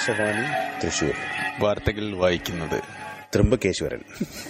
ആകാശവാണി തൃശൂർ വാർത്തകൾ വായിക്കുന്നത് ത്രിമ്പകേശ്വരൻ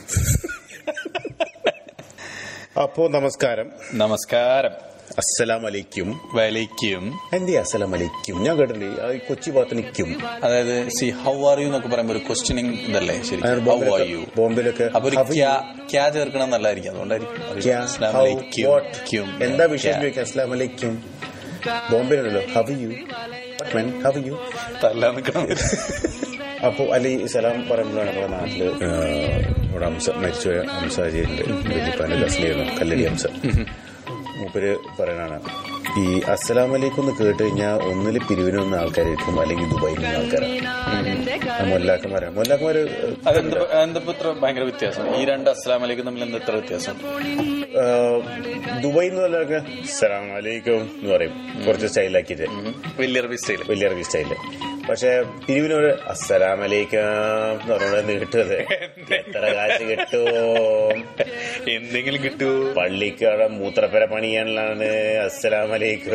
അപ്പോ നമസ്കാരം നമസ്കാരം അസ്സലാം അലൈക്കും വലയ്ക്കും എന്തേ അസ്സലാം അലൈക്കും ഞാൻ കേട്ടില്ലേ ആ ഈ കൊച്ചി ഭാഗത്ത് നിൽക്കും അതായത് സി ഹൗ ആർ യു എന്നൊക്കെ പറയുമ്പോൾ ഒരു ക്വസ്റ്റ്യനിങ് ഇതല്ലേ ശരി ഹൗ ആർ യു ബോംബെയിലൊക്കെ അപ്പൊ ഒരു how are ക്യാ you? ക്യാ ചേർക്കണം നല്ലതായിരിക്കും അതുകൊണ്ടായിരിക്കും ക്യാ, അസ്സലാമു how, അലൈക്കും, what? ക്യും, എന്താ വിഷയം ക്യാ. ചോദിക്കാം അസ്സലാം അലൈക്കും ബോംബെയിലുണ്ടല്ലോ ഹവ് യു ഹവ് യു തല്ലാൻ നിൽക്കണം അപ്പോൾ അലി സലാം പറയുമ്പോഴാണ് നമ്മുടെ നാട്ടില് ആ, ഇവിടെ ഹംസ മരിച്ചുപോയ ഹംസാജിന്റെ വലിയപ്പാന്റെ കസിലായിരുന്നു കല്ലടി ഹംസ മൂപ്പര് പറയണാണ് ഈ അസ്സലാം അലൈക്കും എന്ന് കേട്ട് കഴിഞ്ഞാൽ ഒന്നില് പിരിവിന് വന്ന ആൾക്കാരായിരിക്കും അല്ലെങ്കിൽ ദുബായിൽ നിന്ന് ആൾക്കാരാണ് മൊല്ലാക്കന്മാരാ മൊല്ലാക്കന്മാര് അതെന്താ എന്താ ഇത്ര ഭയങ്കര വ്യത്യാസം ഈ രണ്ട് അസ്സലാം അലൈക്കും തമ്മിൽ എന്താ ഇത്ര വ്യത്യാസം ആ, ദുബായിൽ നിന്ന് വല്ലതൊക്കെ അസ്സലാം അലൈക്കും എന്ന് പറയും കുറച്ച് സ്റ്റൈലാക്കിയിട്ട് വലിയ അറബി സ്റ്റൈൽ വലിയ അറബി സ്റ്റൈല് പക്ഷെ പിരിവിനോട് അസ്സലാം അലൈക്കും എന്ന് പറഞ്ഞോണ്ട് നീട്ടത് എത്ര കാശ് കിട്ടും എന്തെങ്കിലും കിട്ടുമോ പള്ളിക്ക് അവിടെ മൂത്രപ്പര പണിയാനുള്ളതാണ് അസ്സലാമലൈക്കും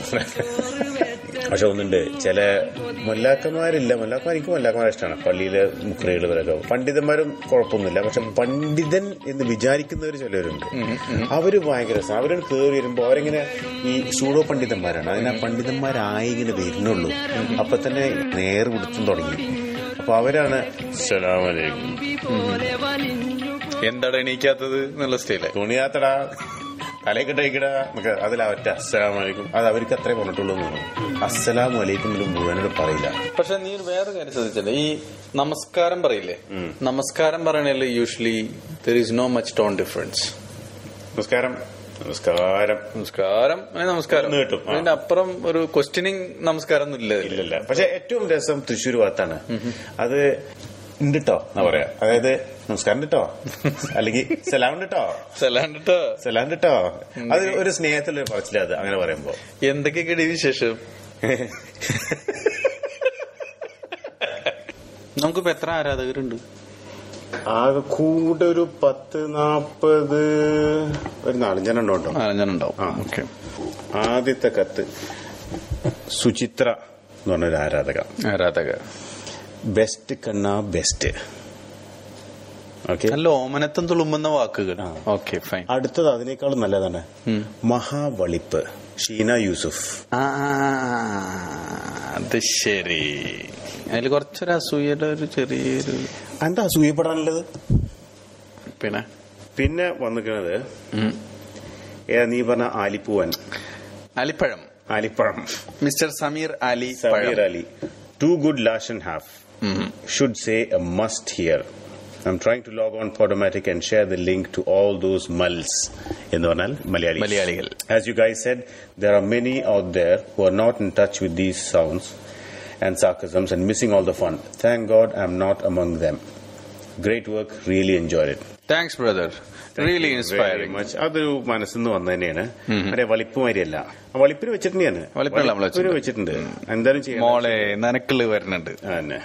പക്ഷെ ഒന്നുണ്ട് ചില മൊല്ലാക്കന്മാരില്ല മൊല്ലാക്കന്മാർ എനിക്ക് മൊല്ലാക്കന്മാരെ ഇഷ്ടമാണ് പള്ളിയിലെ മുക്രികൾ ഇവരൊക്കെ പണ്ഡിതന്മാരും കുഴപ്പമൊന്നുമില്ല പക്ഷെ പണ്ഡിതൻ എന്ന് വിചാരിക്കുന്നവർ ചിലവരുണ്ട് അവര് ഭയങ്കര രസമാണ് അവര് കയറി വരുമ്പോ അവരിങ്ങനെ ഈ സൂഡോ പണ്ഡിതന്മാരാണ് അതിനാ പണ്ഡിതന്മാരായി ഇങ്ങനെ വരുന്നുള്ളൂ അപ്പൊ തന്നെ നേർ പിടുത്തം തുടങ്ങി അപ്പൊ അവരാണ് അസ്സലാമലൈക്കും എന്താണ് എണീക്കാത്തത് എന്നുള്ള സ്റ്റൈല് തുണിയാത്തടാ തലക്കിട്ടയക്കടാ നമുക്ക് അതിലവറ്റ അസ്സലാമു അലൈക്കും അത് അവർക്ക് അത്രേ പറഞ്ഞിട്ടുള്ളൂ എന്ന് തോന്നുന്നു അസ്സലാമു അലൈക്കും എന്ന് മുഴുവനോട് പറയില്ല പക്ഷെ നീ ഒരു വേറെ കാര്യം ശ്രദ്ധിച്ചല്ലേ ഈ നമസ്കാരം പറയില്ലേ നമസ്കാരം പറയണല്ലേ usually there is no much tone difference നമസ്കാരം നമസ്കാരം നമസ്കാരം അങ്ങനെ നമസ്കാരം ഒന്ന് കിട്ടും. ആ. അതിന്റെ അപ്പുറം ഒരു ക്വസ്റ്റ്യനിങ് നമസ്കാരം ഒന്നും ഇല്ല ഇതില്. ഇല്ലല്ല പക്ഷെ ഏറ്റവും രസം തൃശ്ശൂർ ഭാഗത്താണ് അത് ഉണ്ട് ട്ടോ എന്നാ പറയാ അതായത് നമസ്കാരം ഉണ്ട് ട്ടോ അല്ലെങ്കിൽ സലാം ഉണ്ട് ട്ടോ അല്ലാണ്ടിട്ടോ സലാം ഉണ്ട് ട്ടോ അത് ഒരു സ്നേഹത്തിലൊരു പറച്ചില്ല അത് അങ്ങനെ പറയുമ്പോ എന്തൊക്കെയൊക്കെ വിശേഷം നമുക്കിപ്പോ എത്ര ആരാധകരുണ്ട് ആകെ കൂടെ ഒരു പത്ത് നാപ്പത് ഒരു നാലഞ്ചെണ്ണം ഉണ്ടോ നാലഞ്ചനുണ്ടാവും ആ. ഓക്കെ ആദ്യത്തെ കത്ത് സുചിത്ര എന്ന് പറഞ്ഞൊരു ആരാധക ആരാധക ബെസ്റ്റ് കണ്ണ ബെസ്റ്റ് ഓക്കെ നല്ല ഓമനത്തം തുളുമ്പുന്ന വാക്കുകൾ ഓക്കെ ഫൈൻ അടുത്തത് അതിനേക്കാളും നല്ലതാണ് മഹാവളിപ്പ് ഷീന യൂസുഫ് ആ അത് ശരി അതിൽ കുറച്ചൊരു അസൂയയുടെ ഒരു ചെറിയൊരു എന്താ അസൂയപ്പെടാനുള്ളത് പിന്നെ പിന്നെ വന്നിരിക്കുന്നത് ഉം. ഏതാ നീ പറഞ്ഞ ആലിപ്പൂവൻ അലിപ്പഴം ആലിപ്പഴം മിസ്റ്റർ സമീർ അലി സമീർ പഴം Ali to good lash and half ഉം. should say a must here. I'm trying to log on Podomatic and share the link to all those mulls എന്ന് പറഞ്ഞാൽ മലയാളി മലയാളികൾ. As you guys said, there are many out there who are not in touch with these sounds and sarcasms and missing all the fun. Thank God I'm not among them. Great work, really enjoyed it. Thanks brother really inspiring much അതൊരു മനസ്സിന്ന് വന്നു തന്നെയാണ് മറ്റേ വലിപ്പുമാരിയല്ല ആ വലിപ്പിന് വെച്ചിട്ടുണ്ടെയാണ് വലിപ്പിനല്ല നമ്മള് വലിപ്പിന് വെച്ചിട്ടുണ്ട് എന്തായാലും ചെയ്യാം മോളെ നനക്കള് വരുന്നുണ്ട് തന്നെ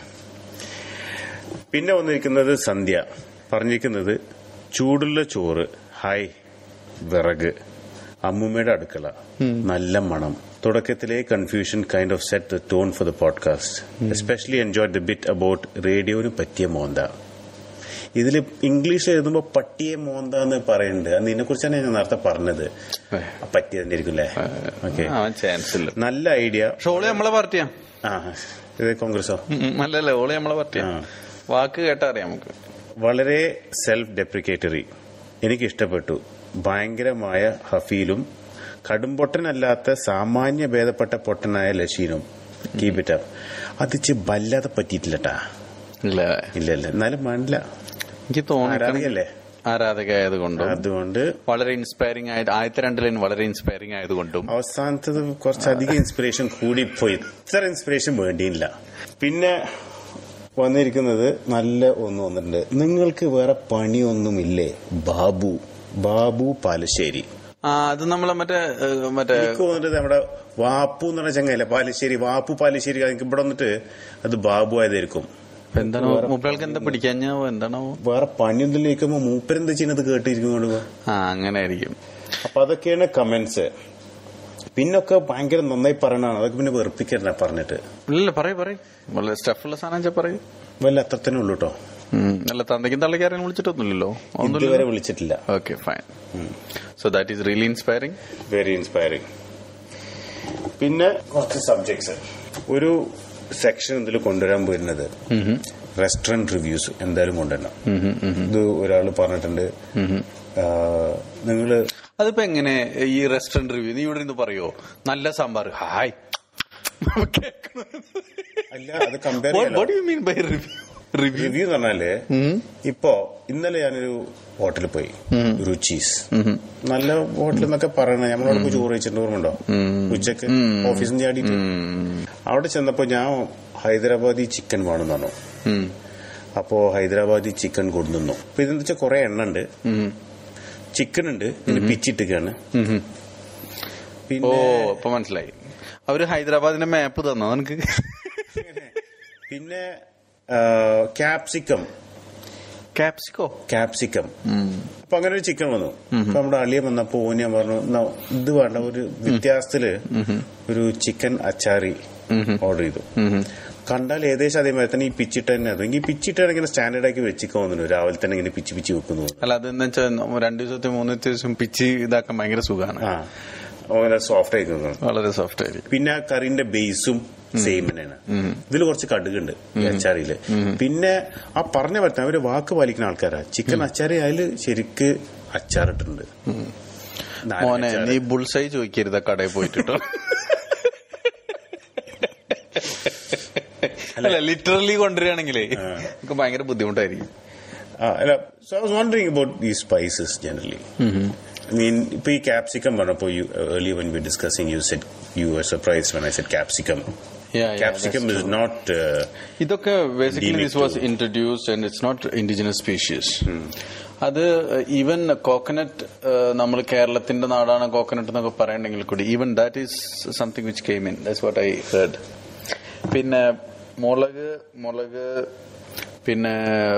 പിന്നെ വന്നിരിക്കുന്നത് സന്ധ്യ പറഞ്ഞിരിക്കുന്നത് ചൂടുള്ള ചോറ് ഹായ് വിറക് അമ്മുമ്മയുടെ അടുക്കള നല്ല മണം തുടക്കത്തിലെ confusion kind of set the tone for the podcast especially enjoy the bit about റേഡിയോന് പറ്റിയ മോന്ത ഇതിൽ ഇംഗ്ലീഷ് എഴുതുമ്പോൾ പട്ടിയെ മോന്ത എന്ന് പറയുന്നുണ്ട് അത് ഇതിനെ കുറിച്ചാണ് ഞാൻ നേരത്തെ പറഞ്ഞത് ആ പറ്റിയ തന്നെ ആയിരിക്കും അല്ലേ ഓക്കെ ആ ചാൻസ് ഇല്ല നല്ല ഐഡിയ പക്ഷെ ഓള് നമ്മളെ പാർട്ടിയാ ആ ഇത് കോൺഗ്രസോ അല്ലല്ലേ ഓള് നമ്മളെ പാർട്ടിയാ ആ. വാക്ക് കേട്ടാ അറിയാം നമുക്ക് വളരെ സെൽഫ് ഡെപ്രിക്കേറ്ററി എനിക്ക് ഇഷ്ടപ്പെട്ടു ഭയങ്കരമായ ഹഫീലും കടുംപൊട്ടനല്ലാത്ത സാമാന്യ ഭേദപ്പെട്ട പൊട്ടനായ ലഷീനും കീപ് ഇറ്റ് അപ്പ് അത് ഇച്ചി വല്ലാതെ പറ്റിയിട്ടില്ലട്ടാ ഇല്ല ഇല്ല ഇല്ല എന്നാലും വേണ്ടില്ല എനിക്ക് തോന്നി ആരാധകയല്ലേ ആരാധക ആയതുകൊണ്ടും അതുകൊണ്ട് വളരെ ഇൻസ്പയറിംഗ് ആയിട്ട് ആദ്യത്തെ രണ്ട് ലൈൻ വളരെ ഇൻസ്പയറിംഗ് ആയതുകൊണ്ടും അവസാനത്തത് കുറച്ചധികം ഇൻസ്പിറേഷൻ കൂടിപ്പോയി ഇത്ര ഇൻസ്പിറേഷൻ വേണ്ടിയില്ല പിന്നെ വന്നിരിക്കുന്നത് നല്ല ഒന്ന് വന്നിട്ടുണ്ട് നിങ്ങൾക്ക് വേറെ പണിയൊന്നുമില്ലേ ബാബു ബാബു പാലശ്ശേരി ആ അത് നമ്മളെ മറ്റേ ഏഹ്, മറ്റേ എനിക്ക് തോന്നിട്ട് നമ്മുടെ വാപ്പു എന്ന് പറഞ്ഞ ചങ്ങയല്ലേ പാലശ്ശേരി വാപ്പു പാലശ്ശേരി എനിക്ക് ഇവിടെ വന്നിട്ട് അത് ബാബു ആയതായിരിക്കും എന്താണ് മുപ്പിൾക്ക് എന്താ പിടിക്കാഞ്ഞാവോ എന്താണോ വേറെ പണിയൊന്നും ചോദിക്കുമ്പോ മൂപ്പരെന്താ ചെയ്യുന്നത് കേട്ടിരിക്കുന്നോണ്ട് ആ അങ്ങനെ ആയിരിക്കും അപ്പൊ അതൊക്കെയാണ് കമന്റ്സ് പിന്നൊക്കെ ഭയങ്കര നന്നായി പറയണതാണ് അതൊക്കെ പിന്നെ വെറുപ്പിക്കരുന്ന പറഞ്ഞിട്ട് ഇല്ല പറയൂ പറയൂ വളരെ സ്റ്റഫുള്ള സാധനം വെച്ചാൽ പറയൂ വല്ല അത്ര തന്നെ ഉള്ളൂ കേട്ടോ ഉം. അല്ല തന്തയ്ക്കും തള്ളയ്ക്ക് ആരെയും വിളിച്ചിട്ടൊന്നുമില്ലല്ലോ ഇതുവരെ ഒന്നുമില്ല വിളിച്ചിട്ടില്ല okay fine so that is really inspiring very inspiring പിന്നെ കുറച്ച് സബ്ജക്ട്സ് ഒരു സെക്ഷൻ ഇതിൽ കൊണ്ടുവരാൻ പോയിരുന്നത് റെസ്റ്റോറന്റ് റിവ്യൂസ് എന്തായാലും കൊണ്ടുവരണം ഇത് ഒരാൾ പറഞ്ഞിട്ടുണ്ട് നിങ്ങൾ അതിപ്പോ എങ്ങനെ ഈ റെസ്റ്റോറന്റ് റിവ്യൂ നീ ഇവിടെ നിന്ന് പറയോ നല്ല സാമ്പാർ ഹായ് അല്ല അത് compare you mean by review review review എന്ന് പറഞ്ഞാല് ഇപ്പോ ഇന്നലെ ഞാനൊരു ഹോട്ടലിൽ പോയി രുചീസ് നല്ല ഹോട്ടൽ എന്നൊക്കെ പറയണ നമ്മളവിടെ പോയി ചോറ് കഴിച്ചിട്ട് ഓർമ്മയുണ്ടോ ഉച്ചക്ക് ഓഫീസിൽ നിന്ന് ചാടിയിട്ട് അവിടെ ചെന്നപ്പോ ഞാൻ ഹൈദരാബാദി ചിക്കൻ വേണമെന്ന് പറഞ്ഞു അപ്പോ ഹൈദരാബാദി ചിക്കൻ കൊണ്ടുവന്നു അപ്പൊ ഇതെന്താ വെച്ചാൽ കുറെ എണ്ണ ഉണ്ട് ചിക്കൻ ഉണ്ട് പിന്നെ പിച്ചിട്ടൊക്കെയാണ് ഓ പിന്നെ ഇപ്പൊ മനസ്സിലായി അവര് ഹൈദരാബാദിന്റെ മാപ്പ് തന്നോ നിനക്ക് പിന്നെ ക്യാപ്സിക്കം കാപ്സിക്കോ ക്യാപ്സിക്കം അപ്പൊ അങ്ങനെ ഒരു ചിക്കൻ വന്നു അപ്പൊ നമ്മുടെ അളിയൻ വന്നപ്പോ ഓൻ ഞാൻ പറഞ്ഞു "എന്നാ ഇത് വേണ്ട ഒരു വ്യത്യാസത്തില് ഒരു ചിക്കൻ അച്ചാറി ഓർഡർ ചെയ്തു കണ്ടാൽ ഏകദേശം അതേമാതിരി തന്നെ ഈ പിച്ചിട്ട് തന്നെ അത് ഈ പിച്ചിട്ട് ഇങ്ങനെ സ്റ്റാൻഡേർഡ് ആക്കി വെച്ചിക്കാൻ തോന്നുന്നു രാവിലെ തന്നെ ഇങ്ങനെ പിച്ചി പിച്ചി വെക്കുന്നു അല്ല അതെന്താ വെച്ചാൽ രണ്ടു ദിവസത്തെ മൂന്ന് ദിവസം പിച്ച് ഇതാക്കാൻ ഭയങ്കര സുഖമാണ് ആ അങ്ങനെ സോഫ്റ്റ് ആയി തോന്നുന്നു വളരെ സോഫ്റ്റ് ആയിരിക്കും പിന്നെ ആ കറിന്റെ ബേസും സെയിം തന്നെയാണ് ഇതിൽ കുറച്ച് കടുകുണ്ട് ഈ അച്ചാറിയില് പിന്നെ ആ പറഞ്ഞ പറ്റുന്ന അവര് വാക്ക് പാലിക്കുന്ന ആൾക്കാരാ ചിക്കൻ അച്ചാറി അതില് ശരിക്ക് അച്ചാറിട്ടുണ്ട് നാരങ്ങ മോനെ അച്ചാറ്. നീ ബുൾസൈ ചോദിക്കരുത് ആ കടയിൽ പോയിട്ടോ അല്ല ലിറ്ററലി കൊണ്ടുവരികയാണെങ്കിലേ നമുക്ക് ഭയങ്കര ബുദ്ധിമുട്ടായിരിക്കും ആ, അല്ല so I was wondering about ഈ സ്പൈസസ് ജനറലി ഐ മീൻ ഇപ്പൊ ഈ ക്യാപ്സിക്കം പറഞ്ഞപ്പോ you early when we discussing you said you are surprise when I said capsicum Yeah, yeah, capsicum that's is not ഇതൊക്കെ basically Endemic this was to- introduced and it's not indigenous species അത് even coconut നമ്മൾ കേരളത്തിന്റെ നാടാണ് coconut എന്നൊക്കെ പറയണമെങ്കിൽ കൂടി even that is something which came in that's what I heard പിന്നെ മുളക് മുളക് പിന്നെ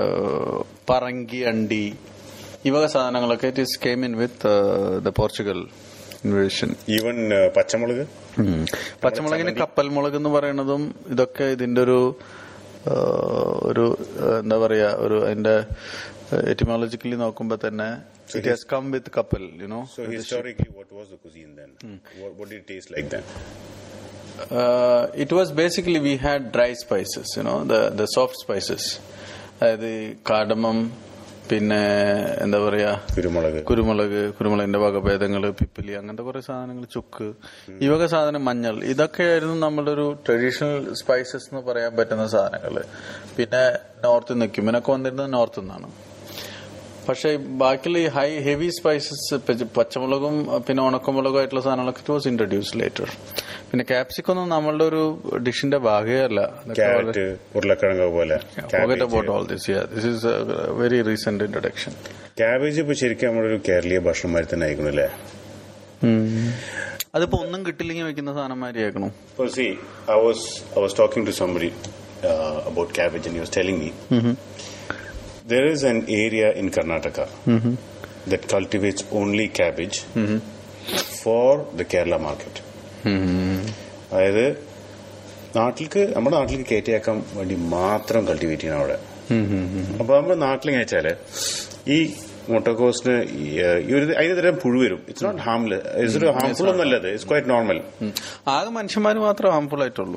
പറങ്കി അണ്ടി ഈ വക സാധനങ്ങളൊക്കെ it is came in with the Portugal invasion even പച്ചമുളക് പച്ചമുളകിന് കപ്പൽ മുളക് എന്ന് പറയുന്നതും ഇതൊക്കെ ഇതിന്റെ ഒരു ആ, ഒരു ആ, എന്താ പറയാ ഒരു അതിന്റെ എറ്റിമോളജിക്കലി നോക്കുമ്പോ തന്നെ ഇറ്റ് ഹാസ് കം വിത്ത് കപ്പൽ you know So historically, what was the cuisine then? What, what did it taste like then? It was basically we had dry spices you know the the soft spices അതായത് cardamom പിന്നെ എന്താ പറയാ കുരുമുളക് കുരുമുളക് കുരുമുളകിന്റെ വകഭേദങ്ങൾ പിപ്പിലി അങ്ങനത്തെ കുറെ സാധനങ്ങൾ ചുക്ക് ഈ വക സാധനം മഞ്ഞൾ ഇതൊക്കെയായിരുന്നു നമ്മുടെ ഒരു ട്രഡീഷണൽ സ്പൈസസ് എന്ന് പറയാൻ പറ്റുന്ന സാധനങ്ങൾ പിന്നെ നോർത്ത് നിന്ന് ക്യുമിനൊക്കെ വന്നിരുന്നത് നോർത്ത് നിന്നാണ് പക്ഷെ ബാക്കിയുള്ള ഈ ഹൈ ഹെവി സ്പൈസസ് പച്ചമുളകും പിന്നെ ഉണക്കമുളകും ആയിട്ടുള്ള സാധനങ്ങളൊക്കെ ഇറ്റ് വാസ് ഇൻട്രൊഡ്യൂസ് ലേറ്റർ പിന്നെ ക്യാപ്സിക്കൊന്നും നമ്മളുടെ ഒരു ഡിഷിന്റെ ഭാഗമേ അല്ല ക്യാരറ്റ് ഉരുളക്കിഴങ്ങ് പോലെ forget about all this yeah this is very recent introduction cabbage ഇപ്പൊ ശരിക്കും നമ്മുടെ ഒരു കേരളീയ ഭക്ഷണമാരി തന്നെ ആയിരിക്കണം അല്ലേ അതിപ്പോ ഒന്നും കിട്ടില്ലെങ്കിൽ വെക്കുന്ന സാധനം മാതിരി ആക്കണം So see, I was I was talking to somebody uh, about cabbage, and he was telling me there is an area in Karnataka that cultivates only cabbage for the Kerala market. അതായത് നാട്ടിലേക്ക് നമ്മുടെ നാട്ടിലേക്ക് കയറ്റിയാക്കാൻ വേണ്ടി മാത്രം cultivate ചെയ്യണം അവിടെ അപ്പൊ നമ്മുടെ നാട്ടിൽ എങ്ങനെ വെച്ചാല് ഈ മുട്ടക്കോസിന് ഈ, ഏഹ്, ഈ ഒരു അതിന് തരം പുഴു വരും ഇറ്റ്സ് നോട്ട് ഹാംലെസ് ഇറ്റ്സ് ഒരു ഹാംഫുൾ ഒന്നല്ല അത് ഇറ്റ്സ് ക്വൈറ്റ് നോർമൽ ആകെ മനുഷ്യന്മാർ മാത്രമേ ഹാംഫുൾ ആയിട്ടുള്ളൂ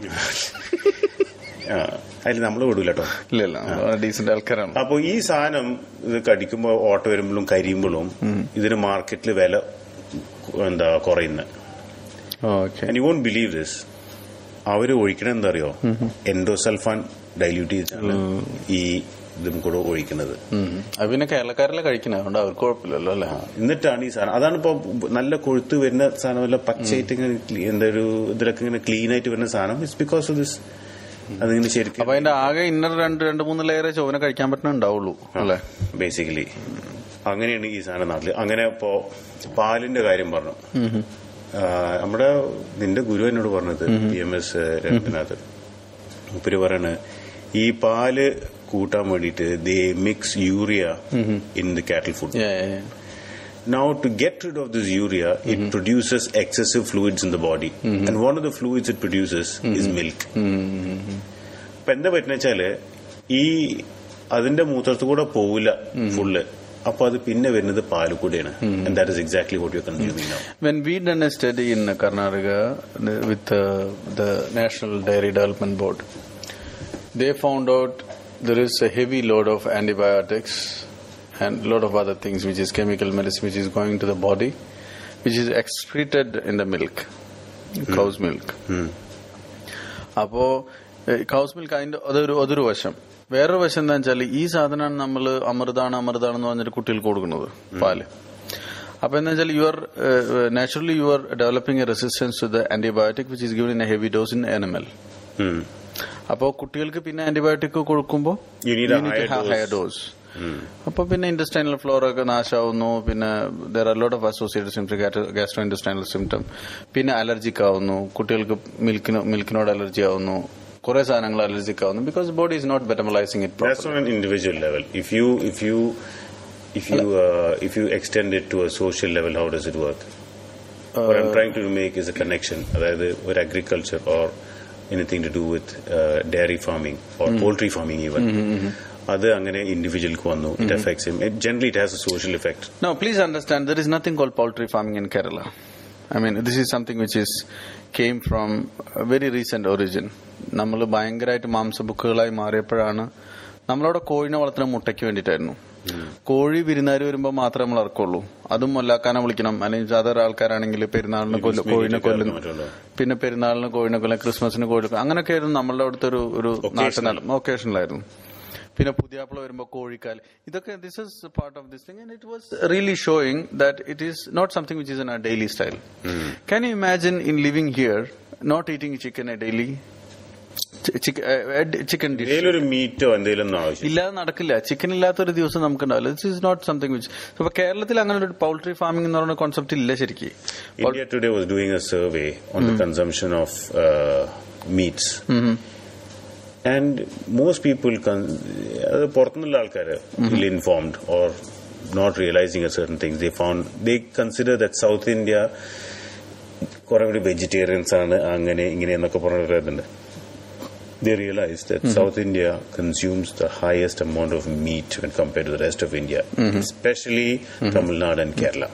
അതിൽ നമ്മൾ വിടൂല കേട്ടോ ഇല്ലല്ല ഡീസന്റ് ആൾക്കാരാണ് അപ്പൊ ഈ സാധനം ഇത് കടിക്കുമ്പോ ഓട്ടോ വരുമ്പോഴും കരിയുമ്പോഴും ഇതിന് മാർക്കറ്റിൽ വില എന്താ കുറയുന്നത് okay you won't believe this അവര് ഒഴിക്കണത് എന്താ അറിയോ എൻഡോസൾഫാൻ ഡൈല്യൂട്ട് ചെയ്തിട്ടാണ് ഈ ഇതും കൂടെ ഒഴിക്കുന്നത് അത് പിന്നെ കേരളക്കാരല്ലേ കഴിക്കണേ അതുകൊണ്ട് അവർക്ക് കുഴപ്പമില്ലല്ലോ അല്ലേ എന്നിട്ടാണ് ഈ സാധനം അതാണ് ഇപ്പൊ നല്ല കൊഴുത്ത് വരുന്ന സാധനം വല്ല പച്ചയായിട്ട് ഇങ്ങനെ clean- എന്താ ഒരു ഇതിലൊക്കെ ഇങ്ങനെ ക്ലീൻ ആയിട്ട് വരുന്ന സാധനം ഇറ്റ്സ് ബിക്കോസ് ഓഫ് ദിസ് അതിങ്ങനെ ശരിക്കും അപ്പൊ അതിന്റെ ആകെ ഇന്നർ രണ്ട് രണ്ട് മൂന്ന് ലെയറെ ചോന കഴിക്കാൻ പറ്റുന്നുണ്ടാവുള്ളൂ അല്ലേ ബേസിക്കലി അങ്ങനെയാണ് ഈ സാധനം നാട്ടില് അങ്ങനെ ഇപ്പോ പാലിന്റെ കാര്യം പറഞ്ഞു ആ, നമ്മുടെ നിന്റെ ഗുരു എന്നോട് പറഞ്ഞത് പി എം എസ് രംഗനാഥ് മുപ്പര് പറയണ് ഈ പാല് കൂട്ടാൻ വേണ്ടിയിട്ട് they mix urea in the cattle food Yeah, yeah, yeah. Now, to get rid of this urea, it produces excessive fluids in the body. And one of the fluids it produces is milk. അപ്പൊ എന്താ പറ്റുന്ന വെച്ചാല് ഈ അതിന്റെ മൂത്രത്തിൽ കൂടെ പോവില്ല full അപ്പൊ അത് പിന്നെ വരുന്നത് പാല് കൂടെയാണ് and that is exactly what you consuming now When we done a study in Karnataka the- with uh, the National Dairy Development Board, they found out there is a heavy load of antibiotics and a lot of other things, which is chemical medicine, which is going to the body, which is excreted in the milk, cow's milk. അപ്പോ cow's milk അതിന്റെ അതൊരു അതൊരു വശം വേറൊരു വശം എന്താ വെച്ചാൽ ഈ സാധനമാണ് നമ്മൾ അമൃതാണ് അമൃതാണെന്ന് പറഞ്ഞിട്ട് കുട്ടികൾക്ക് കൊടുക്കുന്നത് പാല് അപ്പൊ എന്താ വെച്ചാൽ you are naturally you are developing a resistance to the antibiotic which is given in a heavy dose in animal അപ്പോൾ കുട്ടികൾക്ക് പിന്നെ ആന്റിബയോട്ടിക് കൊടുക്കുമ്പോൾ You need a higher dose. Higher dose അപ്പൊ പിന്നെ ഇൻഡസ്ട്രൈനൽ ഫ്ലോർ ഒക്കെ നാശാവുന്നു പിന്നെ there are lot of associated symptom gastro intestinal symptom പിന്നെ അലർജിക് ആവുന്നു കുട്ടികൾക്ക് മിൽക്കിനോ മിൽക്കിനോട് അലർജി ആവുന്നു കുറെ സാധനങ്ങൾ അലർജിക് ആവുന്നു because body is not metabolising it That's on an individual level. If you if you if you uh, if you extend it to a social level, how does it work? what I'm trying to make is a connection, either with agriculture or anything to do with uh, dairy farming or poultry farming even. അത് അങ്ങനെ ഇൻഡിവിജ്വൽക്ക് വന്നു it affects him generally it has a social effect No, please understand there is nothing called poultry farming in Kerala. I mean, this is something which is came from a very recent origin. നമ്മൾ ഭയങ്കരമായിട്ട് മാംസബുക്കുകളായി മാറിയപ്പോഴാണ് നമ്മളവിടെ കോഴിനെ വളർത്തുന്ന മുട്ടയ്ക്ക് വേണ്ടിയിട്ടായിരുന്നു കോഴി വിരുന്നാര് വരുമ്പോൾ മാത്രമേ നമ്മൾ ഇറക്കുള്ളൂ അതും മൊല്ലാക്കാനെ വിളിക്കണം അല്ലെങ്കിൽ സാധാരണ ആൾക്കാരാണെങ്കിൽ പെരുന്നാളിന് കൊല്ലും കോഴിനെ കൊല്ലുന്നു മറ്റുള്ളൂ. പിന്നെ പെരുന്നാളിന് കോഴിനെ കൊല്ലും ക്രിസ്മസിന് കോഴി അങ്ങനെയൊക്കെ ആയിരുന്നു നമ്മളുടെ അവിടുത്തെ ഒരു ഒരു നാട്ടിനാൾ ഒക്കേഷനിലായിരുന്നു പിന്നെ പുതിയാപ്പിള വരുമ്പോൾ കോഴിക്കാൽ ഇതൊക്കെ this is part of this thing and it was really showing that it is not something which is in a daily style can you imagine in living here not eating chicken a daily chicken dish എന്തെങ്കിലും ഒരു മീറ്റോ എന്തെങ്കിലും ഒന്നും ആവശ്യം ഇല്ലാതെ നടക്കില്ല chicken ഇല്ലാത്തൊരു ദിവസം നമുക്ക് ഉണ്ടാവില്ല this is not something which അപ്പൊ കേരളത്തിൽ അങ്ങനെ ഒരു പൗൾട്രി ഫാമിംഗ് എന്ന് പറയുന്ന കോൺസെപ്റ്റ് ഇല്ല ശരിക്കും India today was doing a survey on the consumption of uh, meats. And most people, con- അത് പുറത്തുനിന്നുള്ള ആൾക്കാർ ഇല്ല informed or not realising certain things they found they consider that south India കുറെ കൂടി വെജിറ്റേറിയൻസ് ആണ് അങ്ങനെ ഇങ്ങനെ എന്നൊക്കെ പറഞ്ഞിട്ടുണ്ട് they realize that South India consumes the highest amount of meat when compared to the rest of India, especially Tamil Nadu and Kerala.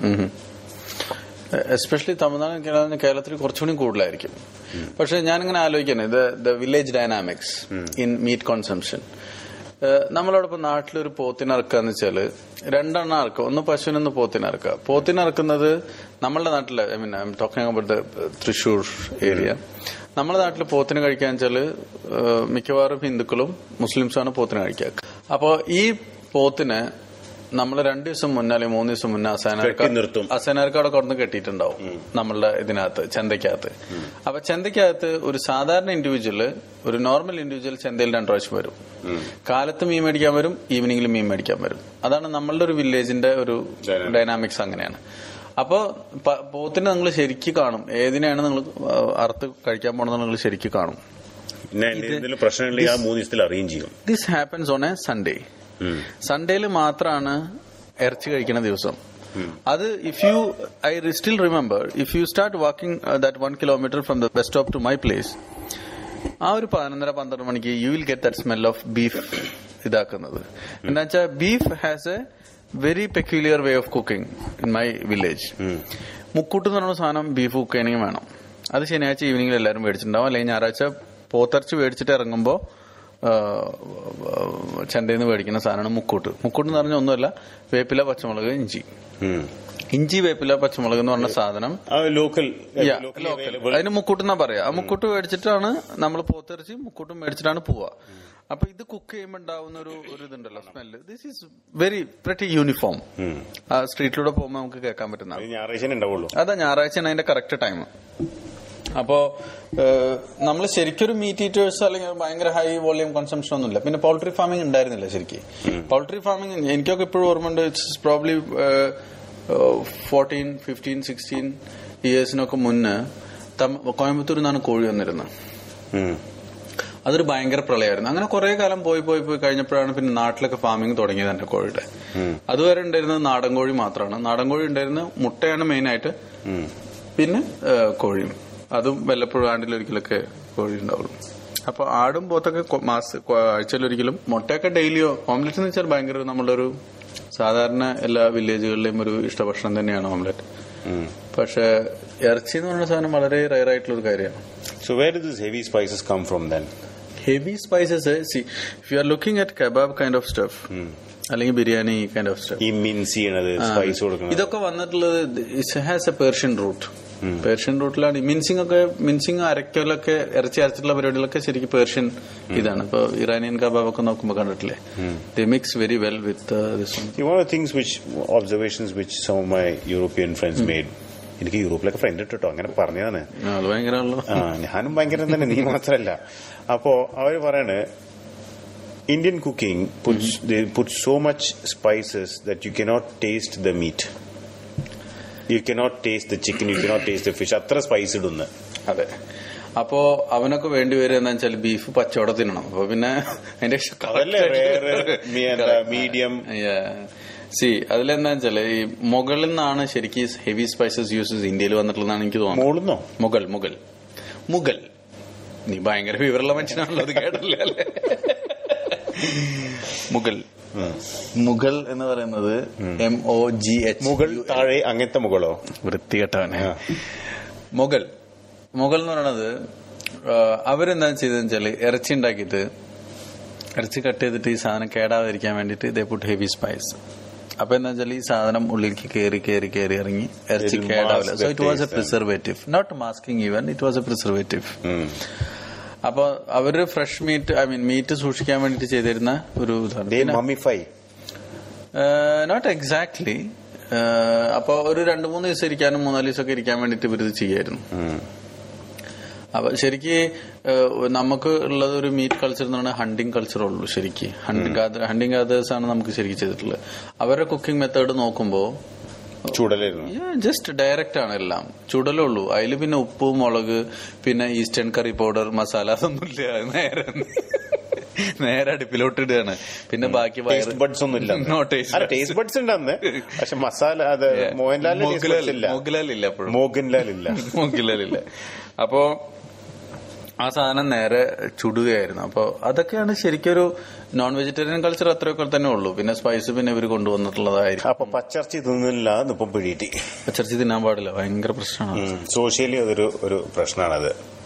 Especially Tamil Nadu കേരളത്തിൽ കേരളത്തിൽ കുറച്ചുകൂടി കൂടുതലായിരിക്കും പക്ഷെ ഞാനിങ്ങനെ ആലോചിക്കണേ the village dynamics in meat consumption നമ്മളോടൊപ്പം നാട്ടിലൊരു പോത്തിനിറക്കുക എന്ന് വെച്ചാല് രണ്ടെണ്ണം ഇറക്കുക ഒന്ന് പശുവിനൊന്ന് പോത്തിനിറക്കുക പോത്തിനിറക്കുന്നത് നമ്മളുടെ നാട്ടില് I mean I'm talking about Thrissur area നമ്മുടെ നാട്ടിൽ പോത്തിന് കഴിക്കാൻ വെച്ചാല് ഏഹ്, മിക്കവാറും ഹിന്ദുക്കളും മുസ്ലിംസുമാണ് പോത്തിന് കഴിക്കുക അപ്പോ ഈ പോത്തിന് നമ്മൾ രണ്ടു ദിവസം മുന്നേ അല്ലെങ്കിൽ മൂന്ന് ദിവസം മുന്നേ കെട്ടി നിർത്തും. അസനാർക്ക് അസനാർക്ക് അവിടെ കൊണ്ടു കെട്ടിയിട്ടുണ്ടാവും നമ്മളുടെ ഇതിനകത്ത് ചന്തയ്ക്കകത്ത് അപ്പൊ ചന്തയ്ക്കകത്ത് ഒരു സാധാരണ ഇൻഡിവിജ്വല് ഒരു നോർമൽ ഇൻഡിവിജ്വൽ ചന്തയിൽ രണ്ടു പ്രാവശ്യം വരും കാലത്ത് മീൻ മേടിക്കാൻ വരും ഈവനിങ്ങിൽ മീൻ മേടിക്കാൻ വരും അതാണ് നമ്മളുടെ ഒരു വില്ലേജിന്റെ ഒരു Dynamics. ഡൈനാമിക്സ് അങ്ങനെയാണ് അപ്പൊ പ- പോത്തിനെ നിങ്ങൾ ശരിക്കും കാണും ഏതിനെയാണ് നിങ്ങൾ അറുത്ത് കഴിക്കാൻ പോണെന്ന് നിങ്ങൾ ശരിക്കും കാണും പിന്നെ എന്തെങ്കിലും പ്രശ്നമുണ്ടെങ്കിൽ ആ മൂന്ന് ദിവസത്തിൽ അറേഞ്ച് ചെയ്യും this happens on a Sunday സൺഡേയിൽ മാത്രമാണ് ഇറച്ചി കഴിക്കുന്ന ദിവസം അത് if you I still remember if you start walking that one kilometre from the bus stop to my place ആ ഒരു പതിനൊന്നര പന്ത്രണ്ട് മണിക്ക് you will get that smell of beef ഇതാക്കുന്നത് എന്താ വെച്ചാൽ beef has a very peculiar way of cooking in my village മുക്കൂട്ട് എന്ന് പറയുന്ന സാധനം ബീഫ് കുക്ക് ചെയ്യണമെങ്കിൽ വേണം അത് ശനിയാഴ്ച ഈവനിങ്ങിൽ എല്ലാവരും മേടിച്ചിട്ടുണ്ടാവും അല്ലെങ്കിൽ ഞായറാഴ്ച പോത്തിറച്ചി മേടിച്ചിട്ട് ഇറങ്ങുമ്പോൾ ചന്തയിൽ നിന്ന് മേടിക്കുന്ന സാധനമാണ് മുക്കൂട്ട് മുക്കൂട്ട് എന്ന് പറഞ്ഞാൽ ഒന്നുമല്ല വേപ്പില പച്ചമുളക് ഇഞ്ചി ഇഞ്ചി വേപ്പില പച്ചമുളക് എന്ന് പറഞ്ഞ സാധനം ആ ലോക്കൽ Yeah, local. അതിന് മുക്കൂട്ട് എന്നാ പറയാ ആ മുക്കൂട്ട് മേടിച്ചിട്ടാണ് നമ്മൾ പോത്തിറച്ചി മുക്കൂട്ടും മേടിച്ചിട്ടാണ് പോവുക അപ്പൊ ഇത് കുക്ക് ചെയ്യുമ്പോൾ ഉണ്ടാവുന്ന ഒരു ഒരു ഇതുണ്ടല്ലോ smell this is very pretty uniform ആ സ്ട്രീറ്റിലൂടെ പോകുമ്പോൾ നമുക്ക് കേൾക്കാൻ പറ്റുന്ന ഞായറാഴ്ച ഉണ്ടാവുള്ളൂ അതാ ഞായറാഴ്ചയാണ് അതിന്റെ കറക്റ്റ് ടൈം അപ്പോ നമ്മൾ ശരിക്കൊരു മീറ്റ് ഈറ്റേഴ്സ് അല്ലെങ്കിൽ ഭയങ്കര ഹൈ വോളിയം കൺസംഷൻ ഒന്നുമില്ല പിന്നെ പൗൾട്രി ഫാമിംഗ് ഉണ്ടായിരുന്നില്ല ശരിക്കും പൗൾട്രി ഫാമിംഗ് എനിക്കൊക്കെ ഇപ്പോഴും ഓർമ്മയുണ്ട് it's probably fourteen fifteen sixteen ഇയേഴ്സിനൊക്കെ മുന്നേ തം- കോയമ്പത്തൂരിൽ നിന്നാണ് കോഴി വന്നിരുന്നത് അതൊരു ഭയങ്കര പ്രളയമായിരുന്നു അങ്ങനെ കുറെ കാലം പോയി പോയി പോയി കഴിഞ്ഞപ്പോഴാണ് പിന്നെ നാട്ടിലൊക്കെ ഫാമിംഗ് തുടങ്ങിയത് എന്റെ കോഴിയുടെ അതുവരെ ഉണ്ടായിരുന്നത് നാടൻ കോഴി മാത്രമാണ് നാടൻ കോഴി ഉണ്ടായിരുന്നത് മുട്ടയാണ് മെയിനായിട്ട് ഉം. പിന്നെ ആ, കോഴിയും അതും വല്ലപ്പോഴും ആണ്ടിലൊരിക്കലൊക്കെ കോഴി ഉണ്ടാവുള്ളൂ അപ്പൊ ആടും പോത്തൊക്കെ കൊ- മാസ കൊ- ആഴ്ചയിലൊരിക്കലും മുട്ടയൊക്കെ ഡെയിലിയോ ഓംലെറ്റ് എന്ന് വെച്ചാൽ ഭയങ്കര നമ്മുടെ ഒരു സാധാരണ എല്ലാ വില്ലേജുകളിലെയും ഒരു ഇഷ്ടഭക്ഷണം തന്നെയാണ് ഓംലെറ്റ് ഉം. പക്ഷെ ഇറച്ചി എന്ന് പറയുന്ന സാധനം വളരെ റയർ ആയിട്ടുള്ള ഒരു കാര്യമാണ് So where did these heavy spices come from then? Heavy spices see if you are looking at kebab kind of stuff അല്ലെങ്കിൽ ബിരിയാണി കൈൻഡ് ഓഫ് സ്റ്റഫ് ഈ മിൻസ് ചെയ്യണത് സ്പൈസ് കൊടുക്കുന്നത് ഇതൊക്കെ വന്നിട്ടുള്ളത് it has a Persian root Persian റൂട്ടിലാണ് mincing ഒക്കെ mincing അരക്കലൊക്കെ ഇറച്ചി അരച്ചിട്ടുള്ള പരിപാടികളൊക്കെ ശരിക്കും പേർഷ്യൻ ഇതാണ് ഇപ്പൊ ഇറാനിയൻ കബാബ് ഒക്കെ നോക്കുമ്പോൾ കണ്ടിട്ടില്ലേ the mix very well with this one See, one of the things which observations which some of my European friends made എനിക്ക് യൂറോപ്പിലൊക്കെ ഫ്രണ്ട് ഇട്ടോ അങ്ങനെ പറഞ്ഞതാണ് അത് ഭയങ്കരമാണല്ലോ ആ ഞാനും ഭയങ്കര തന്നെ നീ മാത്രല്ല അപ്പോ അവര് പറയണ് Indian cooking put so much spices that you cannot taste the meat you cannot taste the chicken you cannot taste the fish അത്ര സ്പൈസ് ഇടുന്നു അതെ അപ്പോ അവനൊക്കെ വേണ്ടി വരും എന്താ വെച്ചാൽ ബീഫ് പച്ചവട തിന്നണം അപ്പൊ പിന്നെ അതിന്റെ അതല്ലേ rare, medium. സി അതിലെന്താ വെച്ചാല് ഈ മുകളിൽ നിന്നാണ് ശരിക്കും ഹെവി സ്പൈസസ് യൂസസ് ഇന്ത്യയിൽ വന്നിട്ടുള്ളതാണ് എനിക്ക് തോന്നുന്നത് മോളുന്നോ മുഗൾ മുഗൾ മുഗൾ നീ ഭയങ്കര വിവരമുള്ള മനുഷ്യനാണല്ലോ അത് കേട്ടല്ലേ അല്ലേ മുഗൾ മുഗൾ എന്ന് പറയുന്നത് എം ഒ ജി എച്ച് മുകൾ താഴെ അങ്ങനത്തെ മുകളോ വൃത്തികെട്ടവനെ ആ. മുഗൾ മുഗൾ എന്ന് പറയുന്നത് ആ, അവരെന്താ ചെയ്തതെന്ന് വെച്ചാല് ഇറച്ചി ഉണ്ടാക്കിയിട്ട് ഇറച്ചി കട്ട് ചെയ്തിട്ട് ഈ സാധനം കേടാതിരിക്കാൻ വേണ്ടിയിട്ട് ഇതേ പുട്ട് ഹെവി സ്പൈസ് അപ്പൊ എന്താ വെച്ചാൽ ഈ സാധനം ഉള്ളിലേക്ക് കയറി കയറി കയറി ഇറങ്ങി ഇറച്ചി It'll കേടാവില്ല mask so the it was a taste and- preservative not masking even it was a preservative um. അപ്പൊ അവര് fresh meat I mean meat സൂക്ഷിക്കാൻ വേണ്ടിട്ട് ചെയ്തിരുന്ന ഒരു They ഇതാണ് mummify. നോട്ട് എക്സാക്ട്ലി അപ്പൊ ഒരു രണ്ടു മൂന്ന് ദിവസം ഇരിക്കാനും മൂന്നാല് ദിവസമൊക്കെ ഇരിക്കാൻ വേണ്ടിട്ട് ഇവർ ഇത് ചെയ്യായിരുന്നു ഉം. അപ്പൊ ശരിക്ക് നമുക്ക് ഉള്ളത് ഒരു മീറ്റ് കൾച്ചർ എന്ന് പറഞ്ഞാൽ ഹണ്ടിങ് കൾച്ചർ ഉള്ളൂ ശരിക്ക് ഹണ്ടിങ് ഹണ്ടിങ് ഗാദേഴ്സ് ആണ് നമുക്ക് ശരിക്കും ചെയ്തിട്ടുള്ളത് അവരുടെ കുക്കിംഗ് മെത്തേഡ് നോക്കുമ്പോൾ ചൂടലായിരുന്നു ജസ്റ്റ് ഡയറക്റ്റ് ആണ് എല്ലാം ചുടലേ ഉള്ളൂ അതിൽ പിന്നെ ഉപ്പ് മുളക് പിന്നെ ഈസ്റ്റേൺ കറി പൗഡർ മസാല അതൊന്നുമില്ല നേരെ നേരെ അടുപ്പിലോട്ട് ഇടുകയാണ് പിന്നെ ബാക്കി ടേസ്റ്റ് ബഡ്സ് ഒന്നും ഇല്ല No taste അല്ല buds. ടേസ്റ്റ് ബഡ്സ് ഉണ്ട് അന്ന് പക്ഷെ മസാല അത് മോഹൻലാലിന് ടേസ്റ്റ് മോഹൻലാൽ ബഡ്സ് ഇല്ല മോഹൻലാൽ ഇല്ല അപ്പോഴും മോഹൻലാൽ ഇല്ല മോഹൻലാലില്ല അപ്പോ ആ സാധനം നേരെ ചുടുകയായിരുന്നു അപ്പൊ അതൊക്കെയാണ് ശരിക്കൊരു നോൺ വെജിറ്റേറിയൻ കൾച്ചർ അത്രയൊക്കെ തന്നെ ഉള്ളൂ പിന്നെ സ്പൈസ് പിന്നെ ഇവർ കൊണ്ടുവന്നിട്ടുള്ളതായിരിക്കും അപ്പൊ പച്ചർച്ചി തിന്നില്ല എന്നിപ്പം പിടിയിട്ട് പച്ചർച്ചി തിന്നാൻ പാടില്ല ഭയങ്കര പ്രശ്നമാണ് സോഷ്യലി അതൊരു ഒരു പ്രശ്നമാണത്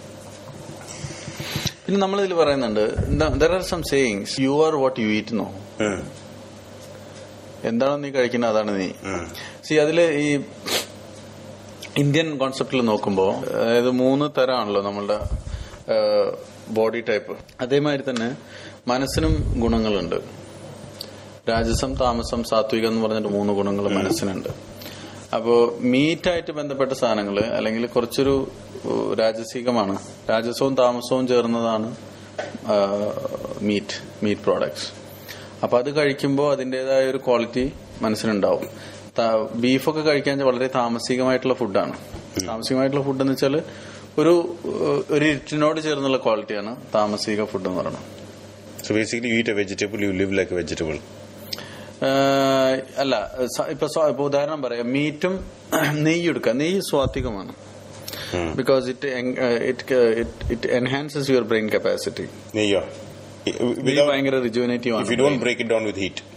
പിന്നെ നമ്മൾ ഇതിൽ പറയുന്നുണ്ട് there are some sayings you are what you eat no um. എന്താണോ നീ കഴിക്കുന്നത് അതാണ് നീ സി അതില് ഈ ഇന്ത്യൻ കോൺസെപ്റ്റിൽ നോക്കുമ്പോൾ അതായത് മൂന്ന് തരമാണല്ലോ നമ്മളുടെ ബോഡി ടൈപ്പ് അതേമാതിരി തന്നെ മനസ്സിനും ഗുണങ്ങളുണ്ട് രാജസം താമസം സാത്വികം എന്ന് പറഞ്ഞിട്ട് മൂന്ന് ഗുണങ്ങൾ മനസ്സിനുണ്ട് അപ്പോ മീറ്റായിട്ട് ബന്ധപ്പെട്ട സാധനങ്ങൾ അല്ലെങ്കിൽ കുറച്ചൊരു ഏഹ്, രാജസികമാണ് രാജസവും താമസവും ചേർന്നതാണ് മീറ്റ് മീറ്റ് പ്രോഡക്ട്സ് അപ്പൊ അത് കഴിക്കുമ്പോൾ അതിന്റേതായ ഒരു ക്വാളിറ്റി മനസ്സിനുണ്ടാവും ത- ബീഫൊക്കെ കഴിക്കാൻ വളരെ താമസികമായിട്ടുള്ള ഫുഡാണ് താമസികമായിട്ടുള്ള ഫുഡ് എന്ന് വെച്ചാൽ ഒരു ഏഹ്, ഒരു ഇരുട്ടിനോട് ചേർന്നുള്ള ക്വാളിറ്റിയാണ് താമസിക ഫുഡ് എന്ന് പറയുന്നത് So basically, you eat a vegetable, you live like a vegetable. ഏഹ്, അല്ല സ- ഇപ്പൊ സ്വ- ഇപ്പൊ ഉദാഹരണം പറയാം മീറ്റും നെയ്യ് എടുക്കുക നെയ്യ് സ്വാത്വികമാണ് because it it enhances your brain capacity നെയ്യോ നെയ്യ് Without, ഭയങ്കര റിജുവിനേറ്റീവ് if you ആണ് don't break it down with heat.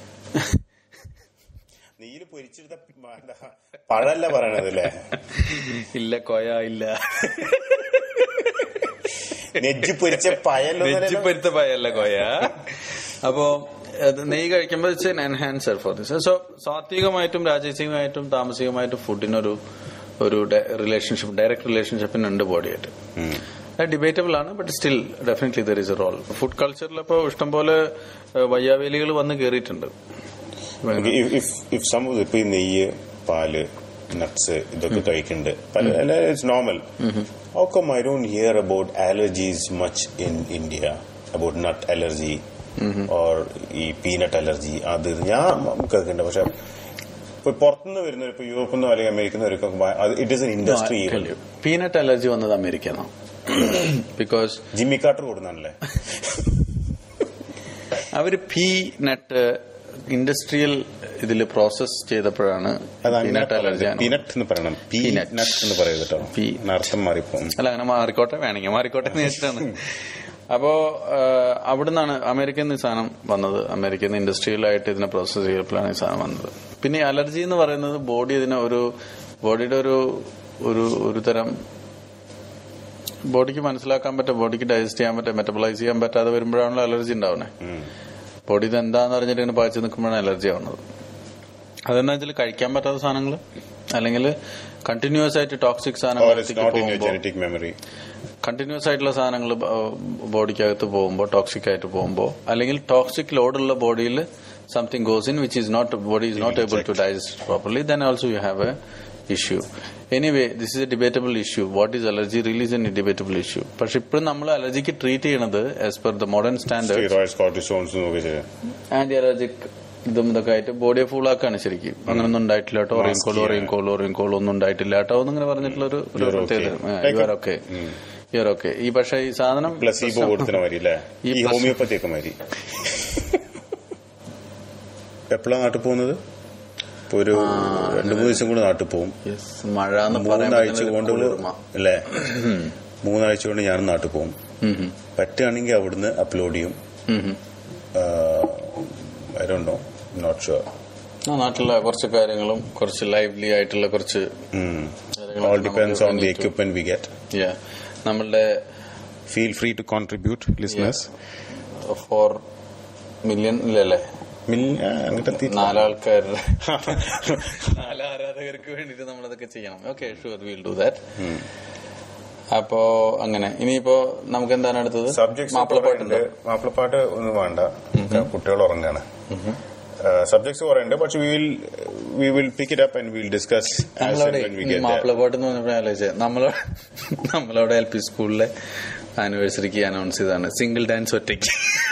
നെയ്യിൽ പൊരിച്ചെടുത്ത പ- എന്താ, പഴല്ല പറയണത് അല്ലേ ഇല്ല കൊയ ഇല്ല നെജ്ജ് പൊരിച്ച പഴല്ലോ നെഞ്ചിപ്പരുത്ത പയല്ല കൊയ അപ്പോ അത് നെയ്യ് കഴിക്കുമ്പോൾ it's an enhancer for this so സാത്വികമായിട്ടും രാജസികമായിട്ടും താമസികമായിട്ടും ഫുഡിനൊരു ഒരു റിലേഷൻഷിപ്പ് ഡയറക്റ്റ് റിലേഷൻഷിപ്പിനുണ്ട് ബോഡിയായിട്ട് അത് ഡിബേറ്റബിൾ ആണ് but still definitely there is a role food കൾച്ചറിൽ ഇപ്പോൾ ഇഷ്ടംപോലെ ഏഹ്, വയ്യാവേലികൾ വന്ന് കയറിയിട്ടുണ്ട് ഇഫ് സംഭവം ഇപ്പൊ ഈ നെയ്യ് പാല് നട്ട്സ് ഇതൊക്കെ കഴിക്കുന്നുണ്ട് പല it's normal how come I don't hear about allergies much in India about nut allergy or ഈ പീനട്ട് അലർജി അത് ഇത് ഞാൻ കേൾക്കുന്നുണ്ട് പക്ഷെ ഇപ്പൊ പുറത്തുനിന്ന് വരുന്നവർ ഇപ്പൊ യൂറോപ്പിൽ നിന്നോ അല്ലെങ്കിൽ അമേരിക്കയിൽ നിന്നോ it is an industry peanut allergy വന്നത് അമേരിക്കന്നോ ബിക്കോസ് ജിമ്മി കാർട്ടർ കൂടുന്നാണല്ലേ അവര് പീ നട്ട് ഇൻഡസ്ട്രിയൽ ഇതിൽ പ്രോസസ് ചെയ്തപ്പോഴാണ് പീനട്ട് അലർജി പീനട്ട് എന്ന് പറയണം Peanut. പീനട്ട് എന്ന് പറയുന്നത് കേട്ടോ Pea. അർത്ഥം മാറിപ്പോകും അല്ല അങ്ങനെ മാറിക്കോട്ടെ വേണമെങ്കിൽ മാറിക്കോട്ടെ എന്ന് വെച്ചിട്ടാണ് അപ്പോ അവിടെ നിന്നാണ് അമേരിക്കയിൽ നിന്ന് ഈ സാധനം വന്നത് അമേരിക്കയിൽ നിന്ന് ഇൻഡസ്ട്രിയലായിട്ട് ഇതിനെ പ്രോസസ് ചെയ്തപ്പോഴാണ് ഈ സാധനം വന്നത് പിന്നെ അലർജി എന്ന് പറയുന്നത് ബോഡി ഇതിനെ ഒരു ബോഡിയുടെ ഒരു ഒരു ഒരു തരം ബോഡിക്ക് മനസ്സിലാക്കാൻ പറ്റും ബോഡിക്ക് ഡൈജസ്റ്റ് ചെയ്യാൻ പറ്റും മെറ്റബിളൈസ് ചെയ്യാൻ പറ്റാതെ വരുമ്പോഴാണല്ലോ അലർജി ഉണ്ടാവുന്നത് ബോഡി ഇത് എന്താന്ന് അറിഞ്ഞിട്ട് ഇങ്ങനെ പകച്ചു നിൽക്കുമ്പോഴാണ് അലർജി ആവുന്നത് അതെന്താ വെച്ചാൽ കഴിക്കാൻ പറ്റാത്ത സാധനങ്ങൾ അല്ലെങ്കിൽ കണ്ടിന്യൂസ് ആയിട്ട് toxic or it's not in your സാധനങ്ങൾ ജനറ്റിക് മെമ്മറി കണ്ടിന്യൂസ് ആയിട്ടുള്ള സാധനങ്ങൾ ബോഡിക്കകത്ത് പോകുമ്പോൾ ടോക്സിക് ആയിട്ട് പോകുമ്പോൾ അല്ലെങ്കിൽ ടോക്സിക് ലോഡുള്ള ബോഡിയിൽ something goes in which is not body is not able to digest properly then also you have a issue anyway this is a debatable issue what is allergy release an debatable issue പക്ഷെ ഇപ്പോഴും നമ്മൾ അലർജിക്ക് treat ചെയ്യണത് as per the modern standard steroids cortisones നോക്കി ചെയ്യാം anti allergic ഇതും ഇതൊക്കെ ആയിട്ട് ബോഡിയെ ഫുൾ ആക്കാണ് ശരിക്കും അങ്ങനൊന്നും ഉണ്ടായിട്ടില്ല കേട്ടോ ഒറിയൻകോൾ ഒറിയൻകോൾ ഒറിയൻകോൾ ഒന്നും ഉണ്ടായിട്ടില്ല കേട്ടോ എന്നിങ്ങനെ പറഞ്ഞിട്ടുള്ള ഒരു ഒരു You're okay. പ്രത്യേകത യുവർ ഓക്കെ യുവർ ഓക്കെ ഈ പക്ഷേ ഈ സാധനം പ്ലസീബോ കൊടുത്തിന മാതിരി അല്ലേ ഈ ഈ പ്രശ്നം- ഹോമിയോപ്പതി ഒക്കെ മാതിരി എപ്പോഴാണ് നാട്ടിൽ പോകുന്നത് ഇപ്പൊ ഒരു രണ്ടു മൂന്ന് ദിവസം കൂടെ നാട്ടിൽ പോകും Yes, മഴ എന്ന് മൂന്നാഴ്ച പറയുമ്പോൾ കൊണ്ട് കുളിർമ. അല്ലേ മൂന്നാഴ്ച കൊണ്ട് ഞാൻ നാട്ടിൽ പോകും ഉം, ഉം, പറ്റുകയാണെങ്കിൽ അവിടുന്ന് അപ്ലോഡ് ചെയ്യും um, um. I don't know not sure ah, നാട്ടിലെ കുറച്ച് കാര്യങ്ങളും കുറച്ച് ലൈവ്ലി ആയിട്ടുള്ള കുറച്ച് all depends on the equipment we get yeah, നമ്മളുടെ feel free to contribute listeners for million ഇല്ലല്ലേ അങ്ങോട്ട് എത്തിയിട്ടില്ല. നാലാൾക്കാരുടെ നാല് ആരാധകർക്ക് വേണ്ടിട്ട് നമ്മളതൊക്കെ ചെയ്യണം okay sure will do that അപ്പോ അങ്ങനെ ഇനിയിപ്പോ നമുക്ക് എന്താണ് അടുത്തത് സബ്ജക്ട്സ് മാപ്പിളപ്പാട്ടുണ്ട് മാപ്പിളപ്പാട്ട് ഒന്നും വേണ്ട കുട്ടികൾ ഉറങ്ങാണ് സബ്ജക്ട്സ് കുറെ ഉണ്ട് പക്ഷെ we will we will pick it up and will discuss നമ്മളവിടെ ഈ മാപ്പിളപ്പാട്ട് എന്ന് പറഞ്ഞപ്പോ ആലോചിച്ചത് നമ്മളവിടെ നമ്മളവിടെ എൽ പി സ്കൂളിലെ ആനിവേഴ്സറിക്ക് അനൗൺസ് ചെയ്തതാണ് സിംഗിൾ ഡാൻസ് ഒറ്റയ്ക്ക്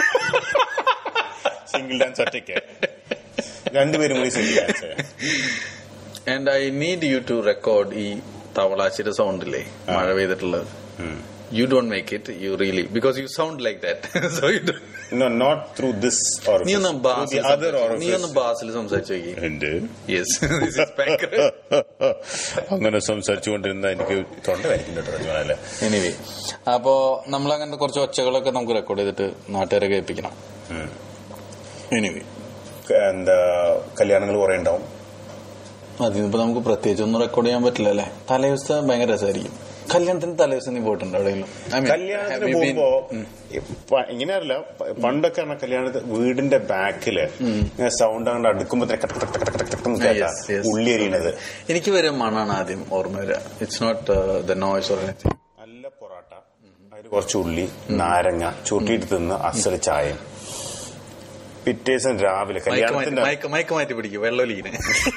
സിംഗിൾ ഡാൻസ് ഒറ്റയ്ക്ക് രണ്ടുപേരും കൂടി single dance and I need you to record ഈ തവളാച്ചിയുടെ സൗണ്ടില്ലേ മഴ പെയ്തിട്ടുള്ളത് you don't make it you really because you sound like that so you No, not through this നീ ഒന്ന് orifice. Through Basil the other സംസാരിച്ച് നീ ഒന്ന് orifice. ബാസിൽ സംസാരിച്ചു നോക്കി ഉണ്ട്. യെസ് ദിസ് ഇസ് ബാങ്കർ അങ്ങനെ സംസാരിച്ചുകൊണ്ടിരുന്ന എനിക്ക് തൊണ്ട വരയ്ക്കുന്നുണ്ട് എനിവേ അപ്പോ നമ്മൾ അങ്ങനത്തെ കുറച്ച് ഒച്ചകളൊക്കെ നമുക്ക് റെക്കോർഡ് ചെയ്തിട്ട് നാട്ടുകാരെ കേൾപ്പിക്കണം എനിവേ എന്താ കല്യാണങ്ങൾ കുറെ ഉണ്ടാവും അതിനിപ്പോ നമുക്ക് പ്രത്യേകിച്ച് ഒന്നും റെക്കോർഡ് ചെയ്യാൻ പറ്റില്ല അല്ലേ തലേദിവസത്തെ ഭയങ്കര രസമായിരിക്കും കല്യാണത്തിന് തലേദിവസം നീ പോയിട്ടുണ്ടോ എവിടെയെങ്കിലും I mean, have കല്യാണത്തിന് you been- പോകുമ്പോ ഇങ്ങനെയല്ല പണ്ടൊക്കെ ആണ് കല്യാണത്തിന് വീടിന്റെ ബാക്കില് സൗണ്ട് അങ്ങോട്ട് അടുക്കുമ്പോ Yes, yes. ഉള്ളി എറിയണത് എനിക്ക് വരെ മണാണ് ആദ്യം ഓർമ്മ വരിക it's not the noise or anything നല്ല പൊറോട്ട അതിൽ കുറച്ച് ഉള്ളി നാരങ്ങ ചൂട്ടിയിട്ട് തിന്ന് അസൽ ചായയും പിറ്റേ ദിവസം രാവിലെ കല്യാണത്തിന്റെ മയക്ക് മയക്ക് മാറ്റി പിടിക്കും വെള്ളൊലിക്കിന്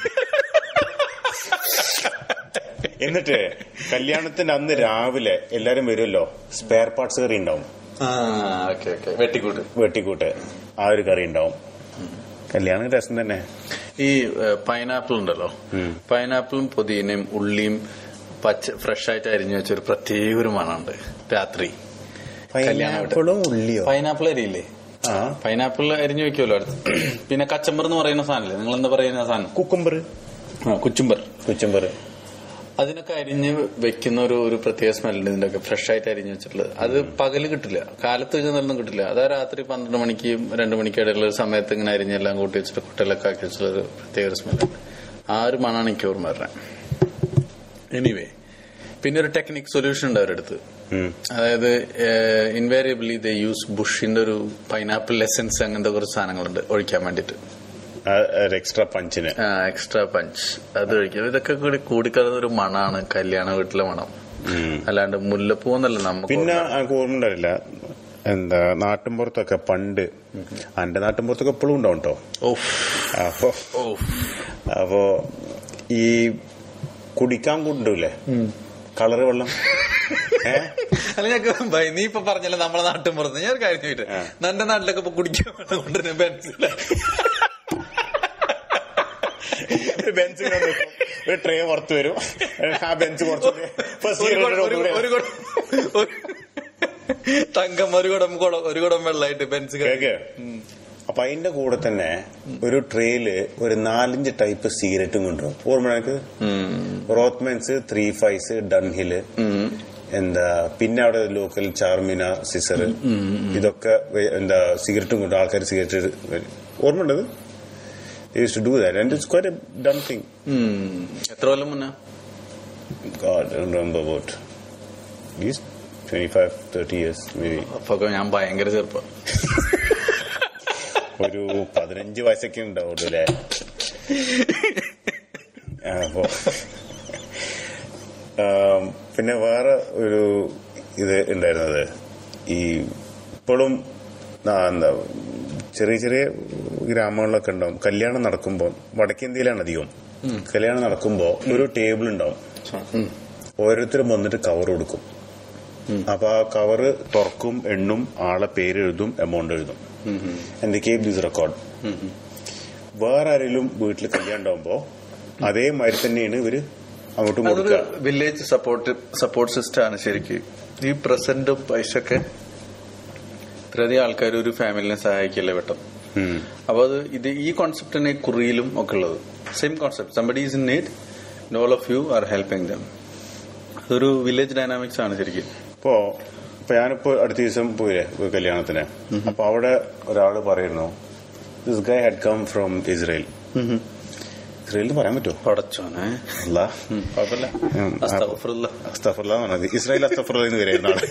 എന്നിട്ട് കല്യാണത്തിന്റെ അന്ന് രാവിലെ എല്ലാരും വരുമല്ലോ സ്പെയർ പാർട്സ് കറി ഉണ്ടാവും ഓക്കെ ഓക്കെ വെട്ടിക്കൂട്ട് വെട്ടിക്കൂട്ട് ആ ഒരു കറി ഉണ്ടാവും കല്യാണം രസം തന്നെ ഈ പൈനാപ്പിൾ ഉണ്ടല്ലോ പൈനാപ്പിളും പുതിനയും ഉള്ളിയും പച്ച ഫ്രഷ് ആയിട്ട് അരിഞ്ഞു വെച്ച ഒരു പ്രത്യേക ഒരു മണമുണ്ട് രാത്രി പൈനാപ്പിളും ഉള്ളിയോ പൈനാപ്പിൾ അരിയില്ലേ ആ പൈനാപ്പിൾ അരിഞ്ഞു വെക്കുമല്ലോ അടുത്ത് പിന്നെ കച്ചമ്പർ എന്ന് പറയുന്ന സാധനല്ലേ നിങ്ങൾ എന്താ പറയുന്ന സാധനം കുക്കുംബർ ആ, കുച്ചുമ്പർ കുച്ചുംബർ അതിനൊക്കെ അരിഞ്ഞ് വെക്കുന്ന ഒരു ഒരു പ്രത്യേക സ്മെല്ലുണ്ട് ഇതിന്റെ ഒക്കെ ഫ്രഷ് ആയിട്ട് അരിഞ്ഞു വെച്ചിട്ടുള്ളത് അത് പകല് കിട്ടില്ല കാലത്ത് വെച്ചൊന്നും കിട്ടില്ല അത് ആ രാത്രി പന്ത്രണ്ട് മണിക്ക് രണ്ടു മണിക്ക് ഇടയിലുള്ള ഒരു സമയത്ത് ഇങ്ങനെ അരിഞ്ഞെല്ലാം കൂട്ടി വെച്ചിട്ട് കുട്ടികളൊക്കെ ആക്കി വെച്ചിട്ടുള്ള ഒരു പ്രത്യേക ഒരു സ്മെല്ലുണ്ട് ആ ഒരു മണാണ് എനിക്ക് ഓർമ്മ വരുന്നത് എനിവേ പിന്നെ ഒരു ടെക്നിക് സൊല്യൂഷൻ ഉണ്ട് അവരുടെ അടുത്ത് അതായത് ഇൻവേരിയബിളി ദ യൂസ് ബുഷിന്റെ ഒരു പൈനാപ്പിൾ എസൻസ് അങ്ങനത്തെ കുറച്ച് സാധനങ്ങളുണ്ട് ഒഴിക്കാൻ വേണ്ടിട്ട് എക്സ്ട്രാ പഞ്ചിന് എക്സ്ട്രാ പഞ്ച് അത് ഒഴിക്കും ഇതൊക്കെ കൂടി കൂടിക്കലർന്ന ഒരു മണാണ് കല്യാണ വീട്ടിലെ മണം അല്ലാണ്ട് മുല്ലപ്പൂ എന്നല്ല നമുക്ക് പിന്നെ എനിക്ക് ഓർമ്മ ഉണ്ടാവില്ല എന്താ നാട്ടിൻപുറത്തൊക്കെ പണ്ട് എന്റെ നാട്ടിൻപുറത്തൊക്കെ എപ്പോഴും ഉണ്ടാവും കേട്ടോ ഓഫ് അപ്പൊ ഓഫ് അപ്പോ ഈ കുടിക്കാൻ കൊണ്ടൂലേ കളറ് വെള്ളം ഏ അല്ല ഞങ്ങൾക്ക് ഭയ- നീ ഇപ്പൊ പറഞ്ഞല്ലോ നമ്മളെ നാട്ടിൻ പുറത്ത് ഞാൻ ഒരു കാര്യം ചോദിച്ചു നിന്റെ നാട്ടിലൊക്കെ ഇപ്പൊ കുടിക്കാൻ വെള്ളം കൊണ്ടുവരുന്ന പെൻസില ഒരു ബെഞ്ച് ഇങ്ങനെ നിൽക്കും. ഒരു ട്രേ പുറത്ത് വരും ആ ബെഞ്ച് കുറച്ച് ഒരു കൊട- ഒരു- ഒരു കൊട- ഒരു- തങ്കം ഒരു കുടം കുടം ഒരു കുടം വെള്ളമായിട്ട് ബെൻസ് കേക്ക് അപ്പൊ അതിന്റെ കൂടെ തന്നെ ഒരു ട്രേയില് ഒരു നാലഞ്ച് ടൈപ്പ് സിഗരറ്റും കൊണ്ടുവരും ഓർമ്മ എനിക്ക് റോത്ത്മെൻസ് ത്രീ ഫൈവ്സ് ഡൺഹില് എന്താ പിന്നെ അവിടെ ലോക്കൽ ചാർമിന സിസർ ഇതൊക്കെ വെ- എന്താ സിഗരറ്റും കൊണ്ട് ആൾക്കാർ സിഗരറ്റ് ഓർമ്മ ഉണ്ടത് use to do that and it's quite a done thing എത്ര കൊല്ലം മുന്നേ God, I don't remember about at least 25, 30 years maybe. അപ്പൊ ഞാൻ ഭയങ്കര ചെറുപ്പം ഒരു പതിനഞ്ച് വയസ്സൊക്കെ ഉണ്ടാവുള്ളൂ അല്ലേ ആ, അപ്പോ ആം, പിന്നെ വേറെ ഒരു ഇത് ഉണ്ടായിരുന്നത് ഈ ഇപ്പോഴും ആ, എന്താ ചെറിയ ചെറിയ ഗ്രാമങ്ങളിലൊക്കെ ഉണ്ടാവും കല്യാണം നടക്കുമ്പോൾ വടക്കേന്ത്യയിലാണ് അധികം കല്യാണം നടക്കുമ്പോൾ ഒരു ടേബിൾ ഉണ്ടാവും ഓരോരുത്തരും വന്നിട്ട് കവർ കൊടുക്കും അപ്പൊ ആ കവറ് തുറക്കും എണ്ണും ആളെ പേര് എഴുതും എമൗണ്ട് എഴുതും എന്റെ കേപ്പ് ദിസ് റെക്കോർഡ് വേറെ ആരെങ്കിലും വീട്ടിൽ കല്യാണം ഉണ്ടാവുമ്പോ അതേമാതിരി തന്നെയാണ് ഇവര് അങ്ങോട്ടും അതൊരു കൊടുക്കുക വില്ലേജ് സപ്പോർട്ട് സപ്പോർട്ട് സിസ്റ്റം ആണ് ശരിക്കും ഈ പ്രസന്റും പൈസ ഒക്കെ ഇത്രയധികം ആൾക്കാർ ഒരു ഫാമിലിനെ സഹായിക്കല്ലേ പെട്ടെന്ന് ഉം. അപ്പൊ അത് ഇത് ഈ കോൺസെപ്റ്റ് തന്നെ ഈ കുറിയിലും ഒക്കെ ഉള്ളത് same concept somebody is in need all of you are helping them അതൊരു വില്ലേജ് ഡൈനാമിക്സ് ആണ് ശരിക്കും ഇപ്പോ ഇപ്പൊ ഞാനിപ്പോ അടുത്ത ദിവസം പോയില്ലേ ഒരു കല്യാണത്തിന് അപ്പൊ അവിടെ ഒരാള് പറയുന്നു this guy had come from Israel ഇസ്രയേലിൽ പറയാൻ പറ്റുമോ പടച്ചോനെ അല്ല ഉം, കുഴപ്പമില്ല ഉം, അസ്തഗ്ഫിറുല്ലാ. അസ്തഫുള്ള എന്ന് പറഞ്ഞത് ഇസ്രായേൽ അസ്തഫുള്ള എന്ന് വരെയായിരുന്നു ആള്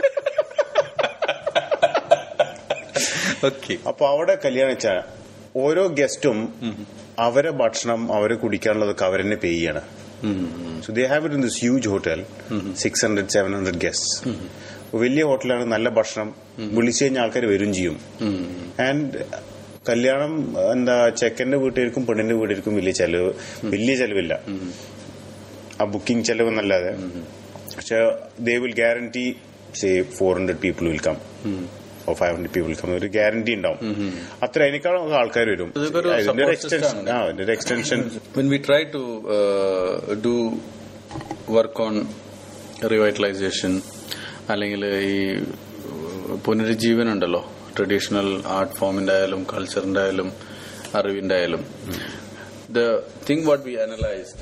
ഓക്കെ അപ്പൊ അവിടെ കല്യാണം വെച്ച ഓരോ ഗസ്റ്റും അവരെ ഭക്ഷണം അവരെ കുടിക്കാനുള്ളതൊക്കെ അവരെന്നെ പേ ചെയ്യാണ് so they have it in this huge hotel six hundred seven hundred guest വലിയ ഹോട്ടലാണ് നല്ല ഭക്ഷണം വിളിച്ചു കഴിഞ്ഞാൽ ആൾക്കാർ വരും ചെയ്യും ആൻഡ് കല്യാണം എന്താ ചെക്കന്റെ വീട്ടുകാർക്കും പെണ്ണിന്റെ വീട്ടുകാർക്കും വലിയ ചെലവ് വലിയ ചെലവില്ല ആ ബുക്കിംഗ് ചെലവ് എന്നല്ലാതെ പക്ഷെ they will guarantee say four hundred people will come oh five hundred people come ഒരു ഗ്യാരണ്ടി ഉണ്ടാവും അത്ര അതിനേക്കാളും ആൾക്കാർ വരും ഇതൊക്കെ ഒരു ഇതിന്റെ ഒരു support system എക്സ്റ്റൻഷൻ ആണ്. ആ ഇതിന്റെ ഒരു extension when we try to uh, do work on revitalization അല്ലെങ്കിൽ ഈ പുനരുജ്ജീവനം ഉണ്ടല്ലോ ട്രഡീഷണൽ ആർട്ട് ഫോമിന്റെ ആയാലും കൾച്ചറിന്റെ ആയാലും അറിവിന്റെ ആയാലും the thing what we analysed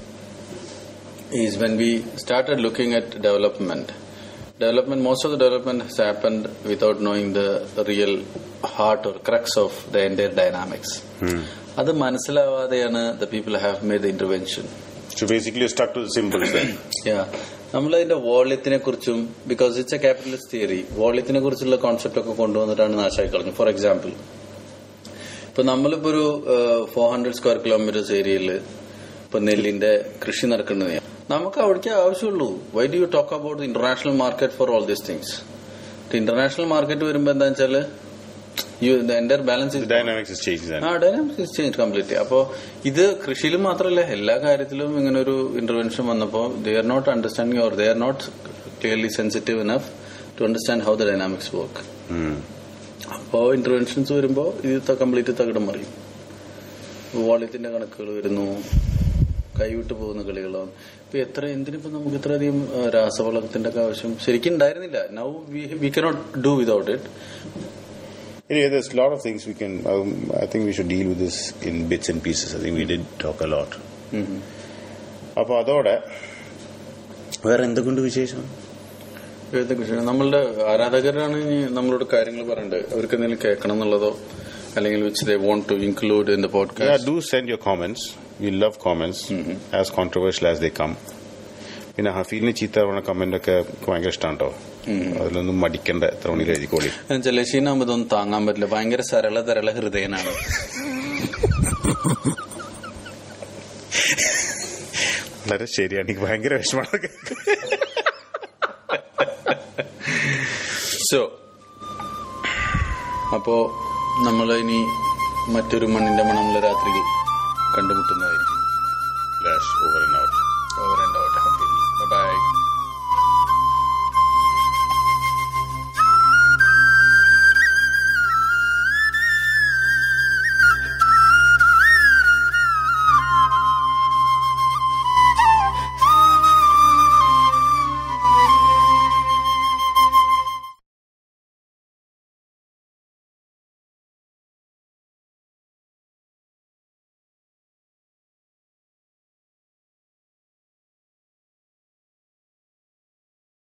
is when we started looking at development. Development, most of the development has happened without knowing the real heart or crux of the entire dynamics. അത് മനസ്സിലാവാതെയാണ് the people have made the intervention. So basically stuck to simples Yeah. നമ്മൾ അതിന്റെ വോള്യത്തിനെ കുറിച്ചും because it's a capitalist theory വോള്യത്തിനെ കുറിച്ചുള്ള concept ഒക്കെ കൊണ്ടുവന്നിട്ടാണ് നാശാക്കി കളഞ്ഞു ഫോർ എക്സാമ്പിൾ ഇപ്പൊ നമ്മളിപ്പോ ഒരു ഫോർ ഹൺഡ്രഡ് സ്ക്വയർ കിലോമീറ്റേഴ്സ് ഏരിയയിൽ ഇപ്പൊ നെല്ലിന്റെ കൃഷി നടക്കുന്നത് നമുക്ക് അവിടേക്ക് ആവശ്യമുള്ളൂ why do you talk about the international market for all these things international market വരുമ്പോ എന്താ വെച്ചാല് യു എന്റെ balance is dynamics is change ആ ഡൈനാമിക്സ് ചേഞ്ച് കംപ്ലീറ്റ്ലി അപ്പോ ഇത് കൃഷിയിലും മാത്രമല്ല എല്ലാ കാര്യത്തിലും ഇങ്ങനെ ഒരു ഇന്റർവെൻഷൻ വന്നപ്പോൾ they are not understanding or they are not clearly sensitive enough to understand how the dynamics work അപ്പോ ഇന്റർവെൻഷൻസ് വരുമ്പോൾ ഇത് കംപ്ലീറ്റ് തകിടം മറിയും വോളിയത്തിന്റെ കണക്കുകൾ വരുന്നു കൈവിട്ട് പോകുന്ന കളികളാണ് ഇപ്പൊ എത്ര എന്തിനിപ്പോ നമുക്ക് ഇത്രയധികം ആ, രാസവളത്തിന്റെ ഒക്കെ ആവശ്യം ശരിക്കും ഉണ്ടായിരുന്നില്ല now we cannot do without it Anyway, there's a lot of things we can. Um, I think we should deal with this in bits and pieces. I think we did talk a lot. അപ്പൊ അതോടെ വേറെ എന്തൊക്കെയുണ്ട് വിശേഷം ഏത് കൃഷി നമ്മളുടെ ആരാധകരാണ് ഇനി നമ്മളോട് കാര്യങ്ങൾ പറയേണ്ടത് അവർക്ക് എന്തെങ്കിലും കേൾക്കണം എന്നുള്ളതോ അല്ലെങ്കിൽ which they want to include in the Yeah, podcast do send your comments. We love comments, as controversial as they come. പിന്നെ ഹഫീലിന് ചീത്ത പറഞ്ഞ കമന്റ് ഒക്കെ എനിക്ക് ഭയങ്കര ഇഷ്ടമാണ് കേട്ടോ അതിലൊന്നും മടിക്കണ്ട എത്ര മണിയിൽ എഴുതിക്കോളി ജലശീനാകുമ്പോൾ ഇതൊന്നും താങ്ങാൻ പറ്റില്ല ഭയങ്കര സരള തരള ഹൃദയനാണ് വളരെ ശരിയാണ് എനിക്ക് ഭയങ്കര വിഷമമാണ് സോ അപ്പോ നമ്മൾ ഇനി മറ്റൊരു മണ്ണിന്റെ മണമുള്ള രാത്രിയിൽ കണ്ടുമുട്ടുന്നതായിരിക്കും over and out over and out by